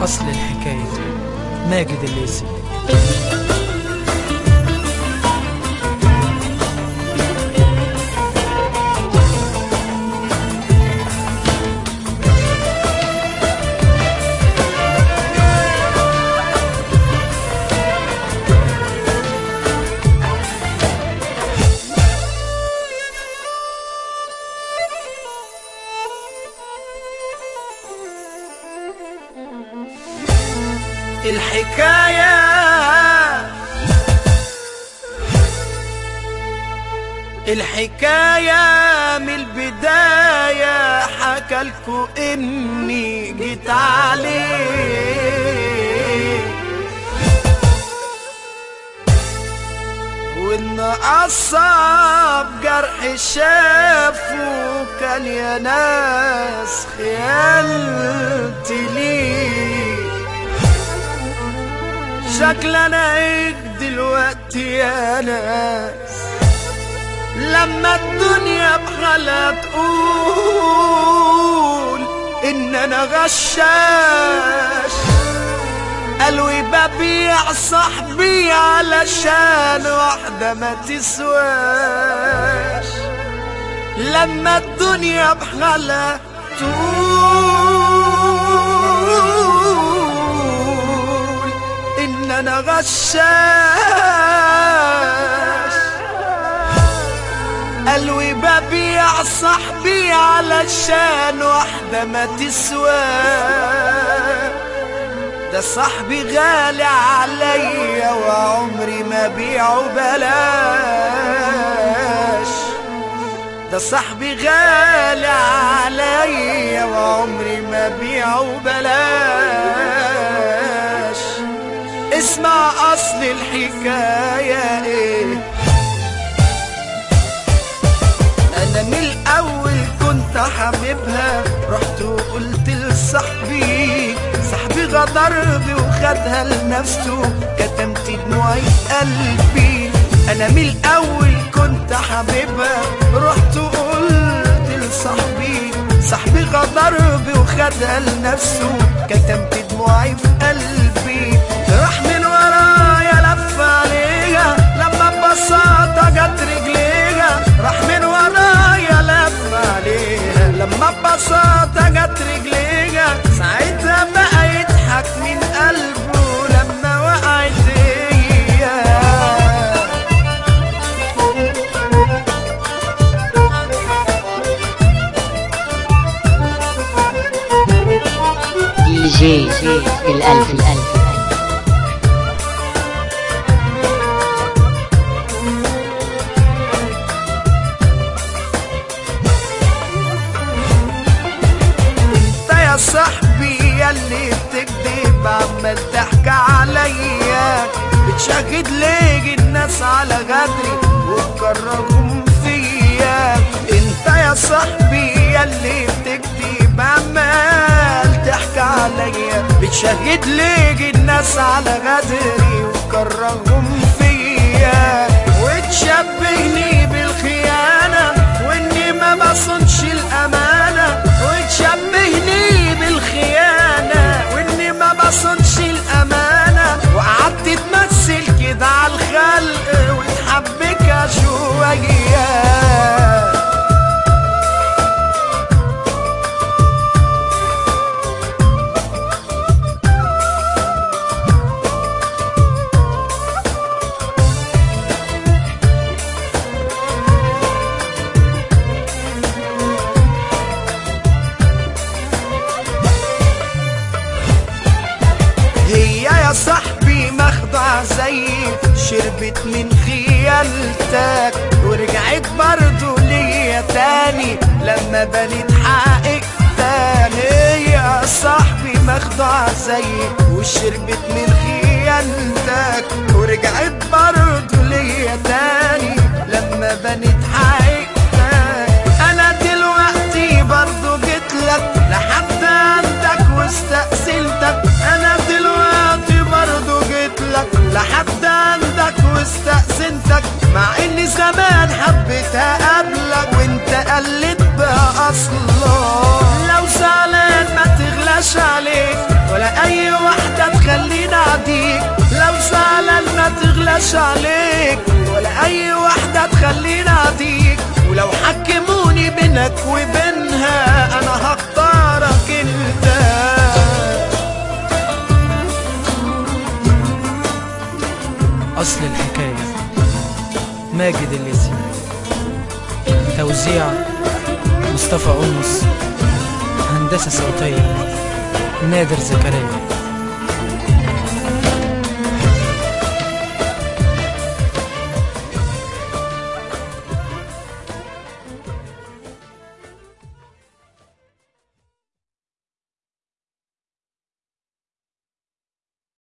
أصل الحكاية ماجد الليثي الحكاية الحكاية من البداية حكالكو إني جيت عليه وإن أصاب جرح شافه كان يا ناس خيالتي ليه شكل انا هيك دلوقتي يا ناس لما الدنيا بحالها تقول ان انا غشاش قالوا يبقى بيع صاحبي علشان واحدة ما تسواش لما الدنيا بحالها تقول ان انا غشاش قالوا يبقى بيع صاحبي علشان واحدة ما تسوى ده صاحبي غالي عليا وعمري ما بيعه بلاش ده صاحبي غالي عليا وعمري ما بيعه بلاش اسمع اصل الحكاية ايه انا من الاول كنت حبيبها رحت وقلت لصاحبي صاحبي غدر بي وخدها لنفسه كتمت دموعي في قلبي انا من الاول كنت حبيبها رحت وقلت لصاحبي صاحبي غدر بي وخدها لنفسه كتمت دموعي في قلبي راح من ورايا لف عليها لما ببساطة جت رجليها راح من ورايا لف عليها لما ببساطة جت رجليها ساعتها بقى يضحك من قلبه لما وقعت هي دي جي الألف الألف انت يا صاحبي ياللي بتكذب عمال تحكي عليا بتشهد ليه الناس على غدري وتكرههم فيا انت يا صاحبي ياللي بتكذب عمال تحكي عليا بتشهد ليه الناس على غدري وتكرههم فيا وتشبهني بالخيانة واني ما بصنش الامانة وتشبهني بالخيانة واني ما بصنش الامانة وقعدت تمثل كده على الخلق وتحبكها شوية هي يا صاحبي مخدع زي شربت من خيالتك ورجعت برضو ليا تاني لما بنت حقيقتك هي يا صاحبي مخدع زي وشربت من خيالتك ورجعت برضو ليا تاني لما بنت حقيقتك انا دلوقتي برضو جيت لك لحد عندك واستأصلتك انا دلوقتي برضو جيت لك لحد عندك واستأذنتك مع اني زمان حبيت اقابلك وانت قلت بقى اصلا لو زعلان ما تغلاش عليك ولا اي ما تغلاش عليك ولا اي واحدة تخليني اعطيك ولو حكموني بينك وبينها انا هختارك انت أصل الحكاية ماجد الليثي توزيع مصطفى أنس هندسة صوتية نادر زكريا